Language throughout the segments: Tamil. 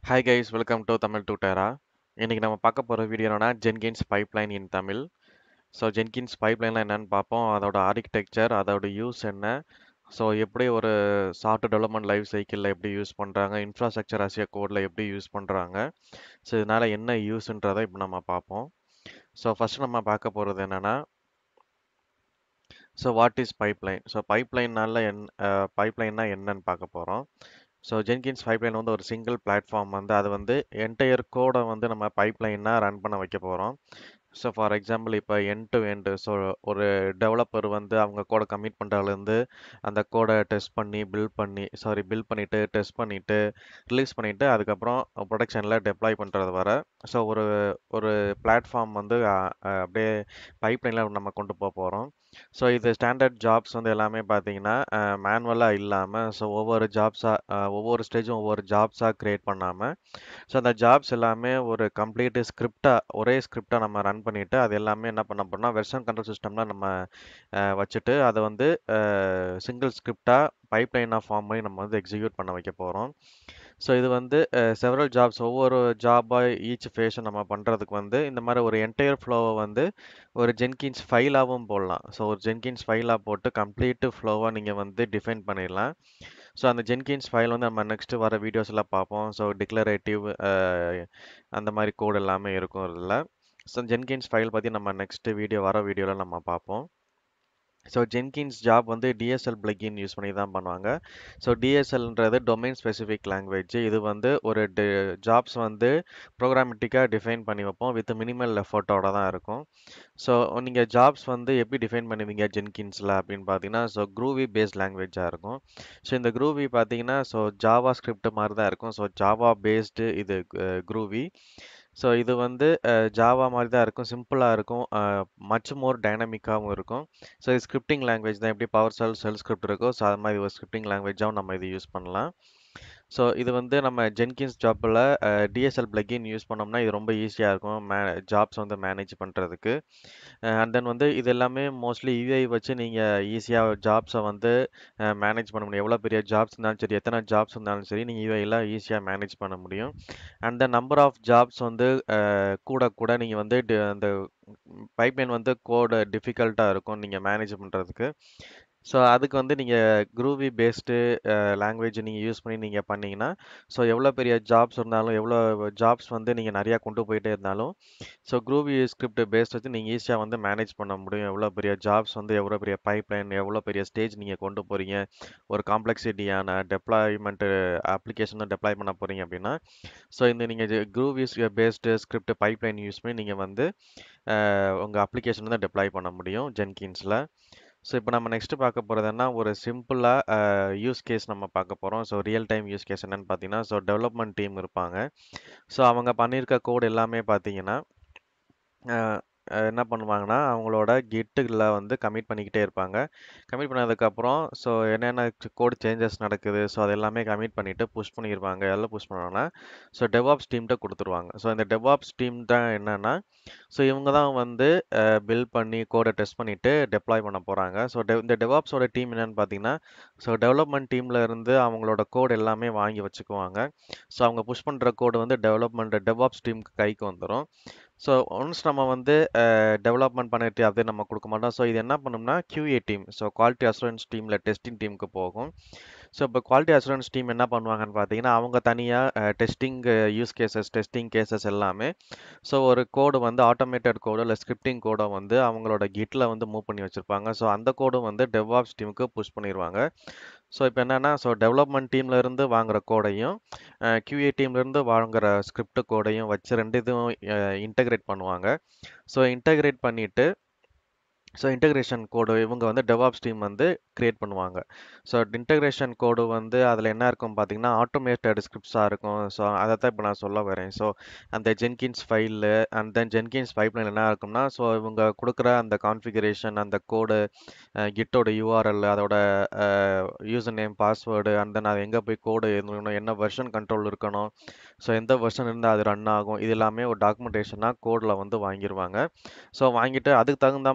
hi guys welcome to Tamil டூட்டரா இன்னைக்கு நம்ம பார்க்க போகிற வீடியோ என்னன்னா Jenkins pipeline in Tamil so Jenkins பைப்லைன்லாம் என்னன்னு பார்ப்போம் அதோட ஆர்கிடெக்சர் அதோட யூஸ் என்ன ஸோ எப்படி ஒரு சாஃப்ட்வேர் டெவலப்மெண்ட் லைஃப் சைக்கிளில் எப்படி யூஸ் பண்ணுறாங்க இன்ஃப்ராஸ்ட்ரக்சர் அசிய கோடில் எப்படி யூஸ் பண்ணுறாங்க ஸோ இதனால் என்ன யூஸ்ன்றதை இப்போ நம்ம பார்ப்போம் ஸோ ஃபஸ்ட்டு நம்ம பார்க்க போகிறது என்னென்னா so what is pipeline so பைப்லைன்னால என் பைப்லைன்னா என்னன்னு பார்க்க போகிறோம் ஸோ ஜென்கின்ஸ் பைப்லைன் வந்து ஒரு சிங்கிள் பிளாட்ஃபார்ம் வந்து அது வந்து என்டையர் கோடை வந்து நம்ம பைப்லைனாக ரன் பண்ண வைக்க போகிறோம் ஸோ ஃபார் எக்ஸாம்பிள் இப்போ என் டு எண்டு ஸோ ஒரு டெவலப்பர் வந்து அவங்க கோடை கமிட் பண்ணுறதுலேருந்து அந்த கோடை டெஸ்ட் பண்ணி பில்ட் பண்ணி சாரி பில்ட் பண்ணிவிட்டு டெஸ்ட் பண்ணிவிட்டு ரிலீஸ் பண்ணிவிட்டு அதுக்கப்புறம் ப்ரொடக்ஷனில் டெப்ளாய் பண்ணுறது வர ஸோ ஒரு ஒரு பிளாட்ஃபார்ம் வந்து அப்படியே பைப்லைனில் நம்ம கொண்டு போக போகிறோம் ஸோ இது ஸ்டாண்டர்ட் ஜாப்ஸ் வந்து எல்லாமே பார்த்தீங்கன்னா மேனுவலாக இல்லாமல் ஸோ ஒவ்வொரு ஜாப்ஸாக ஒவ்வொரு ஸ்டேஜும் ஒவ்வொரு ஜாப்ஸாக க்ரியேட் பண்ணாமல் ஸோ அந்த ஜாப்ஸ் எல்லாமே ஒரு கம்ப்ளீட் ஸ்கிரிப்டாக ஒரே ஸ்கிரிப்டாக நம்ம ரன் பண்ணிவிட்டு அது எல்லாமே என்ன பண்ண போகிறோம்னா வெர்ஷன் கண்ட்ரோல் சிஸ்டமில் நம்ம வச்சுட்டு அதை வந்து சிங்கிள் ஸ்கிரிப்டாக பைப்லைனாக ஃபார்ம் பண்ணி நம்ம வந்து எக்ஸிக்யூட் பண்ண வைக்க போகிறோம் ஸோ இது வந்து செவரல் ஜாப்ஸ் ஒவ்வொரு ஜாபாக ஈச் ஃபேஷன் நம்ம பண்ணுறதுக்கு வந்து இந்த மாதிரி ஒரு என்டையர் ஃப்ளோவை வந்து ஒரு ஜென்கின்ஸ் ஃபைலாகவும் போடலாம் ஸோ ஒரு ஜென்கின்ஸ் ஃபைலாக போட்டு கம்ப்ளீட்டு ஃப்ளோவாக நீங்கள் வந்து டிஃபைன் பண்ணிடலாம் ஸோ அந்த ஜென்கின்ஸ் ஃபைல் வந்து நம்ம நெக்ஸ்ட்டு வர வீடியோஸ் எல்லாம் பார்ப்போம் ஸோ டிக்ளரேட்டிவ் அந்த மாதிரி கோட் எல்லாமே இருக்கும் இதில் ஸோ ஜென்கின்ஸ் ஃபைல் பற்றி நம்ம நெக்ஸ்ட்டு வீடியோ வர வீடியோவில் நம்ம பார்ப்போம் ஸோ ஜென்கின்ஸ் ஜாப் வந்து டிஎஸ்எல் பிளக்கின் யூஸ் பண்ணி தான் பண்ணுவாங்க ஸோ டிஎஸ்எல்ன்றது டொமைன் ஸ்பெசிஃபிக் லாங்குவேஜ் இது வந்து ஒரு ஜாப்ஸ் வந்து ப்ரோக்ராமேட்டிக்காக டிஃபைன் பண்ணி வைப்போம் வித் மினிமல் எஃபர்ட்டோட தான் இருக்கும் ஸோ நீங்கள் ஜாப்ஸ் வந்து எப்படி டிஃபைன் பண்ணுவீங்க ஜென்கின்ஸில் அப்படின்னு பார்த்தீங்கன்னா ஸோ க்ரூவி பேஸ்ட் லாங்குவேஜாக இருக்கும் ஸோ இந்த க்ரூவி பார்த்தீங்கன்னா ஸோ ஜாவா ஸ்கிரிப்ட் மாதிரி தான் இருக்கும் ஸோ ஜாவா பேஸ்டு இது க்ரூவி ஸோ இது வந்து ஜாவா மாதிரி தான் இருக்கும் சிம்பிளாக இருக்கும் மச் மோர் டைனமிக்காகவும் இருக்கும் ஸோ இது ஸ்கிரிப்டிங் லாங்குவேஜ் தான் எப்படி பவர் செல் செல் ஸ்கிரிப்ட் இருக்கோ ஸோ அது மாதிரி ஒரு ஸ்கிரிப்டிங் லாங்குவேஜாகவும் நம்ம இது யூஸ் பண்ணலாம் ஸோ இது வந்து நம்ம ஜென்கின்ஸ் ஜாப்பில் டிஎஸ்எல் பிளக்கின் யூஸ் பண்ணோம்னா இது ரொம்ப ஈஸியாக இருக்கும் மே ஜாப்ஸ் வந்து மேனேஜ் பண்ணுறதுக்கு அண்ட் தென் வந்து இது எல்லாமே மோஸ்ட்லி யூஐ வச்சு நீங்கள் ஈஸியாக ஜாப்ஸை வந்து மேனேஜ் பண்ண முடியும் எவ்வளோ பெரிய ஜாப்ஸ் இருந்தாலும் சரி எத்தனை ஜாப்ஸ் இருந்தாலும் சரி நீங்கள் யூஐயில் ஈஸியாக மேனேஜ் பண்ண முடியும் and then number of jobs வந்து கூட கூட நீங்கள் வந்து அந்த பைப்லைன் வந்து கோடு டிஃபிகல்ட்டாக இருக்கும் நீங்கள் மேனேஜ் பண்ணுறதுக்கு ஸோ அதுக்கு வந்து நீங்கள் க்ரூவி பேஸ்டு லாங்குவேஜ் நீங்கள் யூஸ் பண்ணி நீங்கள் பண்ணிங்கன்னா ஸோ எவ்வளோ பெரிய ஜாப்ஸ் இருந்தாலும் எவ்வளோ ஜாப்ஸ் வந்து நீங்கள் நிறையா கொண்டு போயிட்டே இருந்தாலும் ஸோ க்ரூவி ஸ்கிரிப்ட் பேஸ்ட் வச்சு நீங்கள் ஈஸியாக வந்து மேனேஜ் பண்ண முடியும் எவ்வளோ பெரிய ஜாப்ஸ் வந்து எவ்வளோ பெரிய பைப்லைன் எவ்வளோ பெரிய ஸ்டேஜ் நீங்கள் கொண்டு போகிறீங்க ஒரு காம்ப்ளெக்சிட்டியான டெப்ளாய்மெண்ட்டு அப்ளிகேஷனை டெப்ளாய் பண்ண போகிறீங்க அப்படின்னா ஸோ இந்த நீங்கள் Groovy based script pipeline use பண்ணி நீங்கள் வந்து உங்கள் அப்ளிகேஷன் தான் டெப்ளாய் பண்ண முடியும் ஜென்கின்ஸில் ஸோ இப்போ நம்ம நெக்ஸ்ட்டு பார்க்க போகிறதுனா ஒரு சிம்பிளாக யூஸ் கேஸ் நம்ம பார்க்க போகிறோம் so real time use case என்னென்னு பார்த்தீங்கன்னா ஸோ டெவலப்மெண்ட் டீம் இருப்பாங்க ஸோ அவங்க பண்ணியிருக்க கோட் எல்லாமே பார்த்தீங்கன்னா என்ன பண்ணுவாங்கன்னா அவங்களோட கிட்டுகளில் வந்து கமிட் பண்ணிக்கிட்டே இருப்பாங்க கமிட் பண்ணதுக்கப்புறம் ஸோ என்னென்ன கோட் சேஞ்சஸ் நடக்குது ஸோ அது எல்லாமே கமிட் பண்ணிவிட்டு புஷ் பண்ணியிருப்பாங்க எல்லாம் புஷ் பண்ணோன்னா ஸோ டெவாப்ஸ் டீம்கிட்ட கொடுத்துருவாங்க ஸோ இந்த டெவாப்ஸ் டீம் தான் என்னென்னா ஸோ இவங்க தான் வந்து பில்ட் பண்ணி கோடை டெஸ்ட் பண்ணிவிட்டு டெப்ளாய் பண்ண போகிறாங்க ஸோ டெ இந்த டெவாப்ஸோட டீம் என்னென்னு பார்த்தீங்கன்னா ஸோ டெவலப்மெண்ட் டீமில் இருந்து அவங்களோட கோட் எல்லாமே வாங்கி வச்சுக்குவாங்க ஸோ அவங்க புஷ் பண்ணுற கோடு வந்து டெவலப்மெண்ட் டெவாப்ஸ் டீமுக்கு கைக்கு வந்துடும் ஸோ ஒன்ஸ் நம்ம வந்து டெவலப்மெண்ட் பண்ணிட்டு அப்படியே நம்ம கொடுக்க மாட்டோம் ஸோ இது என்ன பண்ணோம்னா QA team so quality assurance டீமில் டெஸ்டிங் டீமுக்கு போகும் ஸோ இப்போ குவாலிட்டி அசூரன்ஸ் டீம் என்ன பண்ணுவாங்கன்னு பார்த்தீங்கன்னா அவங்க தனியாக testing use cases testing cases எல்லாமே ஸோ ஒரு கோடு வந்து ஆட்டோமேட்டட் கோடோ இல்லை ஸ்கிரிப்டிங் கோடோ வந்து அவங்களோட கிட்டில் வந்து மூவ் பண்ணி வச்சுருப்பாங்க ஸோ அந்த கோடும் வந்து டெவாப்ஸ் டீமுக்கு புஷ் பண்ணிடுவாங்க ஸோ இப்போ என்னென்னா ஸோ டெவலப்மெண்ட் டீமில் இருந்து வாங்குற கோடையும் கியூஏ டீம்லேருந்து வாங்குற ஸ்கிரிப்ட் கோடையும் வச்சு ரெண்டு இதுவும் இன்டகிரேட் பண்ணுவாங்க ஸோ இன்டகிரேட் பண்ணிவிட்டு ஸோ இன்டகிரேஷன் கோடு இவங்க வந்து டெவாப்ஸ் டீம் வந்து க்ரியேட் பண்ணுவாங்க ஸோ இன்டகிரேஷன் கோடு வந்து அதில் என்ன இருக்கும் பார்த்தீங்கன்னா ஆட்டோமேட்டட் ஸ்கிரிப்ட்ஸாக இருக்கும் ஸோ அதை தான் இப்போ நான் சொல்ல வரேன் ஸோ அந்த Jenkins file and then Jenkins pipeline என்ன இருக்கும்னா ஸோ இவங்க கொடுக்குற அந்த கான்ஃபிகரேஷன் அந்த கோடு கிட்டோட யூஆர்எல் அதோட user name password and then அது எங்கே போய் கோடு இருக்கணும் என்ன வெர்ஷன் கண்ட்ரோல் இருக்கணும் ஸோ எந்த வெர்ஷன் இருந்தால் அது ரன் ஆகும் இது எல்லாமே ஒரு டாக்குமெண்டேஷனாக கோடில் வந்து வாங்கிடுவாங்க ஸோ வாங்கிட்டு அதுக்கு தகுந்த மாதிரி நம்ம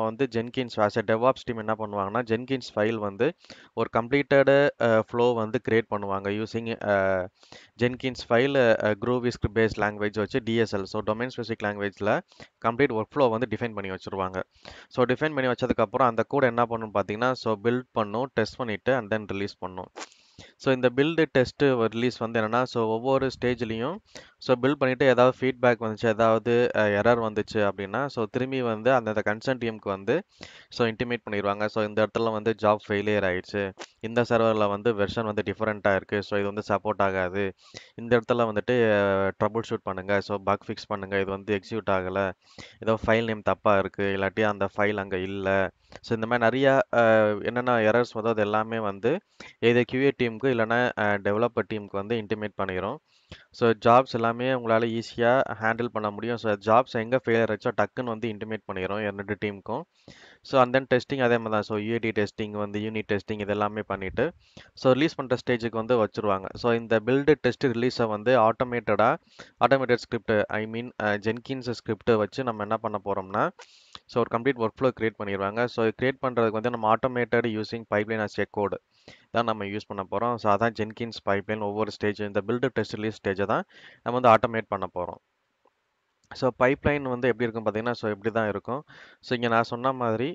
வந்து Jenkins as a DevOps team என்ன பண்ணுவாங்கன்னா ஜென்கின்ஸ் ஃபைல் வந்து ஒரு கம்ப்ளீட்டட் ஃப்ளோ வந்து கிரியேட் பண்ணுவாங்க using Jenkins file Groovy script based language வச்சு டிஎஸ்எல் ஸோ டொமைன் ஸ்பெசிஃபிக் லாங்குவேஜில் கம்ப்ளீட் ஒர்க் ஃப்ளோ வந்து டிஃபைன் பண்ணி வச்சுருவாங்க ஸோ டிஃபைன் பண்ணி வச்சதுக்கப்புறம் அந்த கூட என்ன பண்ணும் பார்த்தீங்கன்னா ஸோ பில்ட் பண்ணும் டெஸ்ட் பண்ணிவிட்டு அண்ட் தென் ரிலீஸ் பண்ணும் ஸோ இந்த பில்டு டெஸ்ட்டு ரிலீஸ் வந்து என்னென்னா ஸோ ஒவ்வொரு ஸ்டேஜ்லேயும் ஸோ பில்ட் பண்ணிவிட்டு ஏதாவது ஃபீட்பேக் வந்துச்சு ஏதாவது எரர் வந்துச்சு அப்படின்னா ஸோ திரும்பி வந்து அந்த கன்சர்ன் டீமுக்கு வந்து ஸோ இன்டிமேட் பண்ணிடுவாங்க ஸோ இந்த இடத்துல வந்து ஜாப் ஃபெயிலியர் ஆயிடுச்சு இந்த சர்வரில் வந்து வெர்ஷன் வந்து டிஃப்ரெண்ட்டாக இருக்குது ஸோ இது வந்து சப்போர்ட் ஆகாது இந்த இடத்துல வந்துட்டு ட்ரபுள் ஷூட் பண்ணுங்கள் ஸோ பக் ஃபிக்ஸ் பண்ணுங்கள் இது வந்து எக்ஸிக்யூட் ஆகலை ஏதோ ஃபைல் நேம் தப்பாக இருக்குது இல்லாட்டி அந்த ஃபைல் அங்கே இல்லை ஸோ இந்த மாதிரி நிறையா என்னென்ன எரர்ஸ் வருதோ அது எல்லாமே வந்து எது கியூஏ டீமுக்கு இல்லைன்னா டெவலப்பர் டீமுக்கு வந்து இன்டிமேட் பண்ணிடும் ஸோ ஜாப்ஸ் எல்லாமே உங்களால் ஈஸியாக ஹேண்டில் பண்ண முடியும் ஸோ ஜாப்ஸ் எங்கே ஃபெயிலியர் ஆச்சோ டக்குன்னு வந்து இன்டிமேட் பண்ணிடும் ரெண்டு டீமுக்கும் ஸோ அண்ட் தென் டெஸ்டிங் அதே மாதிரி தான் ஸோ யூஏடி டெஸ்டிங் வந்து யூனிட் டெஸ்டிங் இது எல்லாமே பண்ணிவிட்டு ஸோ ரிலீஸ் பண்ணுற ஸ்டேஜுக்கு வந்து வச்சுருவாங்க ஸோ இந்த பில்டு டெஸ்ட் ரிலீஸை வந்து ஆட்டோமேட்டடாக automated script I mean Jenkins ஸ்கிரிப்டை வச்சு நம்ம என்ன பண்ண போகிறோம்னா ஸோ ஒரு கம்ப்ளீட் ஒர்க் ஃப்ளோ கிரியேட் பண்ணிடுவாங்க ஸோ கிரியேட் பண்ணுறதுக்கு வந்து நம்ம automated using pipeline as a code தான் நம்ம யூஸ் பண்ண போகிறோம் ஸோ அதான் ஜென்கின்ஸ் பைப்லைன் ஒவ்வொரு ஸ்டேஜ் இந்த பில்டு டெஸ்ட் ரிலீஸ் ஸ்டேஜை தான் நம்ம வந்து ஆட்டோமேட் பண்ண போகிறோம் ஸோ பைப்லைன் வந்து எப்படி இருக்கும் பார்த்தீங்கன்னா ஸோ இப்படி தான் இருக்கும் ஸோ இங்கே நான் சொன்ன மாதிரி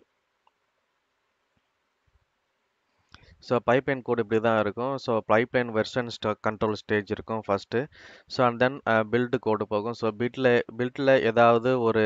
ஸோ பைப்லைன் கோட் இப்படி தான் இருக்கும் so pipeline version control stage இருக்கும் first so and then build code போகும் ஸோ பில்டில் பில்டில் ஏதாவது ஒரு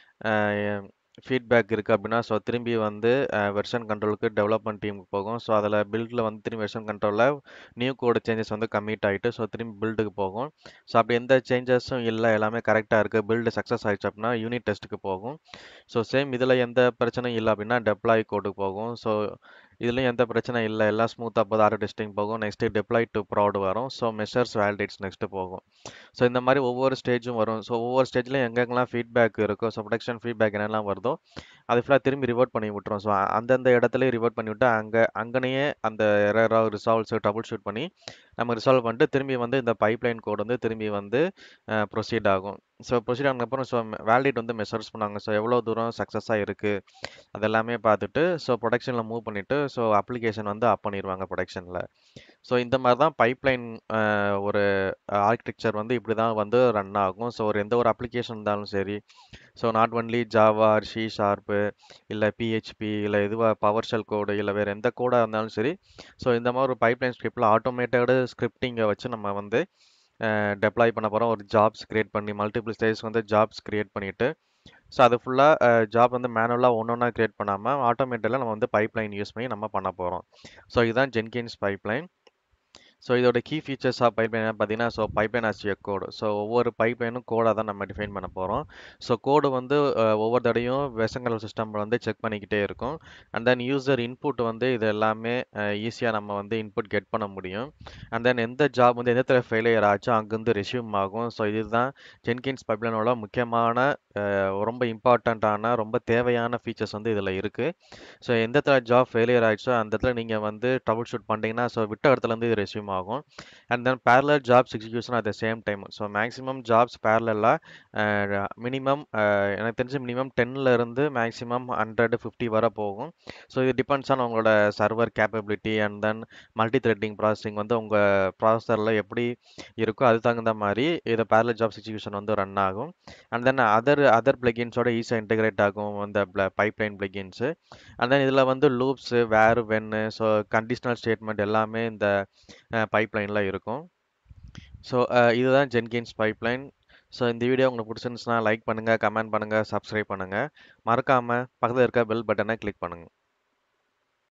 ஃபீட்பேக் இருக்குது அப்படின்னா ஸோ திரும்பி வந்து வெர்ஷன் கண்ட்ரோலுக்கு டெவலப்மெண்ட் டீமுக்கு போகும் ஸோ அதில் பில்டில் வந்து திரும்பி வெர்ஷன் கண்ட்ரோலில் நியூ கோடு சேஞ்சஸ் வந்து கம்மிட் ஆகிட்டு ஸோ திரும்பி பில்டுக்கு போகும் ஸோ அப்படி எந்த சேஞ்சஸும் இல்லை எல்லாமே கரெக்டாக இருக்குது பில்டு சக்ஸஸ் ஆகிடுச்சு அப்படின்னா யூனிட் டெஸ்ட்டுக்கு போகும் ஸோ சேம் இதில் எந்த பிரச்சனையும் இல்லை அப்படின்னா டெப்ளாய் கோடுக்கு போகும் ஸோ இதுலேயும் எந்த பிரச்சனை இல்லை எல்லாம் ஸ்மூத்தாக போது ஆட்டோ டெஸ்டிங் போகும் நெக்ஸ்ட்டு டெப்ளாய் டு ப்ராட் வரும் ஸோ மெஷர்ஸ் வேலிடேட்ஸ் நெக்ஸ்ட்டு போகும் ஸோ இந்த மாதிரி ஒவ்வொரு ஸ்டேஜும் வரும் ஸோ ஒவ்வொரு ஸ்டேஜ்லையும் எங்கெங்கெல்லாம் ஃபீட்பேக் இருக்கோ ஸோ ப்ரொடக்ஷன் ஃபீட்பேக் என்னெல்லாம் வருதோ அது ஃபுல்லாக திரும்பி ரிவர்ட் பண்ணி விட்டுரும் ஸோ அந்தந்த இடத்துலையும் ரிவர்ட் பண்ணி விட்டு அங்கே அங்கனையே அந்த எரராக ரிசால்வ்ஸ் டபுள் ஷூட் பண்ணி நம்ம ரிசால்வ் பண்ணிட்டு திரும்பி வந்து இந்த பைப்லைன் கோட் வந்து திரும்பி வந்து ப்ரொசீட் ஆகும் ஸோ ப்ரொசீட் ஆனதுக்கப்புறம் ஸோ வேலிடேட் வந்து மெஷர்ஸ் பண்ணாங்க ஸோ எவ்வளோ தூரம் சக்ஸஸாக இருக்குது அதெல்லாமே பார்த்துட்டு ஸோ ப்ரொடக்ஷனில் மூவ் பண்ணிவிட்டு ஸோ அப்ளிகேஷன் வந்து அப் பண்ணிடுவாங்க ப்ரொடக்ஷனில் ஸோ இந்த மாதிரி தான் பைப்லைன் ஒரு ஆர்கிடெக்சர் வந்து இப்படி தான் வந்து ரன் ஆகும் ஸோ ஒரு எந்த ஒரு அப்ளிகேஷன் இருந்தாலும் சரி so not only Java C sharp இல்லை பிஹெச்பி இல்லை இதுவாக பவர் ஷெல் கோடு இல்லை வேறு எந்த கோடாக இருந்தாலும் சரி ஸோ இந்த மாதிரி ஒரு பைப்லைன் ஸ்கிரிப்டில் ஆட்டோமேட்டடு ஸ்கிரிப்டிங்கை வச்சு நம்ம வந்து டெப்ளாய் பண்ண போகிறோம் ஒரு ஜாப்ஸ் க்ரியேட் பண்ணி மல்டிபிள் ஸ்டேஜ் வந்து ஜாப்ஸ் க்ரியேட் பண்ணிவிட்டு ஸோ அது ஃபுல்லாக ஜாப் வந்து மேனுவலாக ஒன்று ஒன்றா க்ரியேட் பண்ணாமல் ஆட்டோமேட்டிக்காக நம்ம வந்து பைப்லைன் யூஸ் பண்ணி நம்ம பண்ண போகிறோம் ஸோ இதுதான் ஜென்கின்ஸ் பைப்லைன் ஸோ இதோட கீ ஃபீச்சர்ஸ் ஆஃப் பைப்லைன் என்ன பார்த்தீங்கன்னா so pipeline as a code so ஒவ்வொரு பைப்லைனும் கோடாக தான் நம்ம டிஃபைன் பண்ண போகிறோம் ஸோ கோடு வந்து ஒவ்வொரு தடையும் வெசங்கல் சிஸ்டம் வந்து செக் பண்ணிக்கிட்டே இருக்கும் அண்ட் தென் யூசர் இன்புட் வந்து இது எல்லாமே ஈஸியாக நம்ம வந்து இன்புட் கெட் பண்ண முடியும் அண்ட் தென் எந்த ஜாப் வந்து எந்த இடத்துல ஃபெயிலியர் ஆச்சோ அங்கேருந்து ரெஷ்யூம் ஆகும் ஸோ இதுதான் ஜென்கின்ஸ் பைப்லைனோட முக்கியமான ரொம்ப இம்பார்ட்டண்ட்டான ரொம்ப தேவையான ஃபீச்சர்ஸ் வந்து இதில் இருக்குது ஸோ எந்த இடத்துல ஜாப் ஃபெயிலியர் ஆயிடுச்சோ அந்த இடத்துல நீங்கள் வந்து ட்ரபுள் ஷூட் பண்ணிட்டீங்கன்னா ஸோ விட்ட இடத்துலேருந்து இது ரெஷ்யூம் ஆகும் and then parallel jobs execution at the same time so maximum jobs பேரலாக மினிமம் எனக்கு தெரிஞ்சு மினிமம் டென்னில் இருந்து மேக்ஸிமம் ஹண்ட்ரட் ஃபிஃப்டி வரை போகும் ஸோ இது டிபெண்ட்ஸ் ஆன் உங்களோட server capability and then multi threading processing வந்து உங்கள் ப்ராசஸரில் எப்படி இருக்கோ அது தகுந்த மாதிரி இது பேரலர் ஜாப்ஸ் எக்ஸிக்யூஷன் வந்து ரன் ஆகும் அண்ட் தென் அதர் அதர் பிளகின்ஸோட ஈஸியாக இன்டெகிரேட் ஆகும் இந்த பைப்லைன் பிளகின்ஸு அண்ட் தென் இதில் வந்து லூப்ஸு வேறு வென்னு ஸோ கண்டிஷனல் ஸ்டேட்மெண்ட் எல்லாமே இந்த பைப்லைனில் இருக்கும் ஸோ இதுதான் ஜென்கின்ஸ் பைப்லைன் ஸோ இந்த வீடியோ உங்களுக்கு பிடிச்சிருந்துச்சுன்னா லைக் பண்ணுங்கள் கமெண்ட் பண்ணுங்கள் சப்ஸ்கிரைப் பண்ணுங்கள் மறக்காமல் பக்கத்தில் இருக்க பெல் பட்டனை கிளிக் பண்ணுங்கள்